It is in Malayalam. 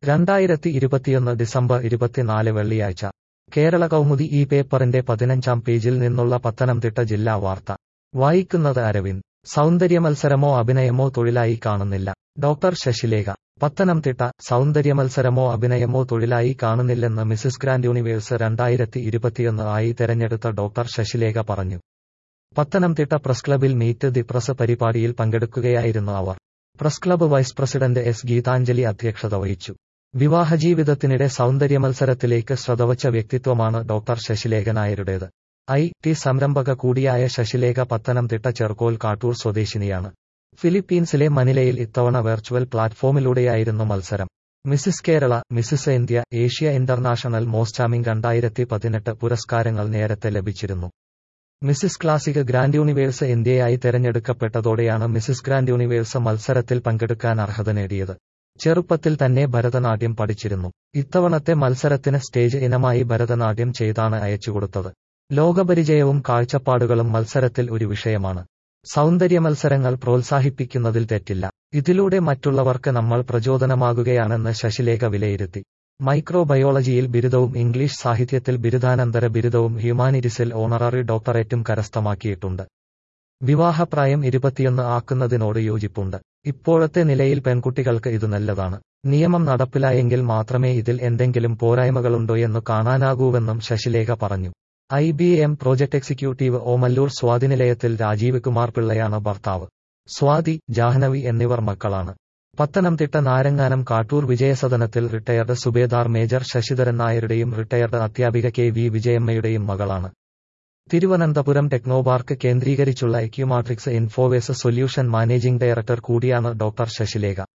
രണ്ടായിരത്തി ഇരുപത്തിയൊന്ന് ഡിസംബർ ഇരുപത്തിനാല് വെള്ളിയാഴ്ച കേരള കൗമുദി ഈ പേപ്പറിന്റെ പതിനഞ്ചാം പേജിൽ നിന്നുള്ള പത്തനംതിട്ട ജില്ലാ വാർത്ത വായിക്കുന്നത് അരവിന്ദ് സൗന്ദര്യമത്സരമോ അഭിനയമോ തൊഴിലായി കാണുന്നില്ല ഡോക്ടർ ശശിലേഖ പത്തനംതിട്ട സൗന്ദര്യമത്സരമോ അഭിനയമോ തൊഴിലായി കാണുന്നില്ലെന്ന് മിസിസ് ഗ്രാൻഡ് യൂണിവേഴ്സ് രണ്ടായിരത്തി ഇരുപത്തിയൊന്ന് ആയി തെരഞ്ഞെടുത്ത ഡോക്ടർ ശശിലേഖ പറഞ്ഞു പത്തനംതിട്ട പ്രസ് ക്ലബിൽ മീറ്റ് ദി പ്രസ് പരിപാടിയിൽ പങ്കെടുക്കുകയായിരുന്നു അവർ press club vice president S Geethanjali അധ്യക്ഷത വഹിച്ചു വിവാഹജീവിതത്തിനിടെ സൗന്ദര്യമത്സരത്തിലേക്ക് ശ്രദ്ധവച്ച വ്യക്തിത്വമാണ് ഡോക്ടർ ശശിലേഖ നായരുടേത് ഐ ടി സംരംഭക കൂടിയായ ശശിലേഖ പത്തനംതിട്ട ചെർക്കോൽ കാട്ടൂർ സ്വദേശിനിയാണ് ഫിലിപ്പീൻസിലെ മനിലയിൽ ഇത്തവണ വെർച്വൽ പ്ലാറ്റ്ഫോമിലൂടെയായിരുന്നു മത്സരം Mrs Kerala Mrs India Asia international മോസ്റ്റാമിംഗ് രണ്ടായിരത്തി പതിനെട്ട് പുരസ്കാരങ്ങൾ നേരത്തെ ലഭിച്ചിരുന്നു മിസിസ് ക്ലാസിക് ഗ്രാൻഡ് യൂണിവേഴ്സ് ഇന്ത്യയായി തെരഞ്ഞെടുക്കപ്പെട്ടതോടെയാണ് മിസിസ് ഗ്രാൻഡ് യൂണിവേഴ്സ് മത്സരത്തിൽ പങ്കെടുക്കാൻ അർഹത നേടിയത് ചെറുപ്പത്തിൽ തന്നെ ഭരതനാട്യം പഠിച്ചിരുന്നു ഇത്തവണത്തെ മത്സരത്തിന് സ്റ്റേജ് ഇനമായി ഭരതനാട്യം ചെയ്താണ് അയച്ചുകൊടുത്തത് ലോകപരിചയവും കാഴ്ചപ്പാടുകളും മത്സരത്തിൽ ഒരു വിഷയമാണ് സൗന്ദര്യ മത്സരങ്ങൾ പ്രോത്സാഹിപ്പിക്കുന്നതിൽ തെറ്റില്ല ഇതിലൂടെ മറ്റുള്ളവർക്ക് നമ്മൾ പ്രചോദനമാകുകയാണെന്ന് ശശിലേഖ വിലയിരുത്തി മൈക്രോബയോളജിയിൽ ബിരുദവും ഇംഗ്ലീഷ് സാഹിത്യത്തിൽ ബിരുദാനന്തര ബിരുദവും ഹ്യൂമാനിറ്റീസിൽ ഓണററി ഡോക്ടറേറ്റും കരസ്ഥമാക്കിയിട്ടുണ്ട് വിവാഹപ്രായം ഇരുപത്തിയൊന്ന് ആക്കുന്നതിനോട് യോജിപ്പുണ്ട് ഇപ്പോഴത്തെ നിലയിൽ പെൺകുട്ടികൾക്ക് ഇത് നല്ലതാണ് നിയമം നടപ്പിലായെങ്കിൽ മാത്രമേ ഇതിൽ എന്തെങ്കിലും പോരായ്മകളുണ്ടോയെന്നു കാണാനാകൂവെന്നും ശശിലേഖ പറഞ്ഞു I B M project executive Omallur സ്വാതിനിലയത്തിൽ രാജീവ് കുമാർ പിള്ളയാണ് ഭർത്താവ് സ്വാതി ജാഹ്നവി എന്നിവർ മക്കളാണ് പത്തനംതിട്ട നാരങ്ങാനം കാട്ടൂർ വിജയസദനത്തിൽ റിട്ടയർഡ് സുബേദാർ മേജർ ശശിധരൻ നായരുടെയും റിട്ടയർഡ് അധ്യാപിക കെ വി വിജയമ്മയുടെയും മകളാണ് തിരുവനന്തപുരം ടെക്നോപാർക്ക് കേന്ദ്രീകരിച്ചുള്ള Equmatrix Infoways solution managing director കൂടിയാണ് ഡോക്ടർ ശശിലേഖ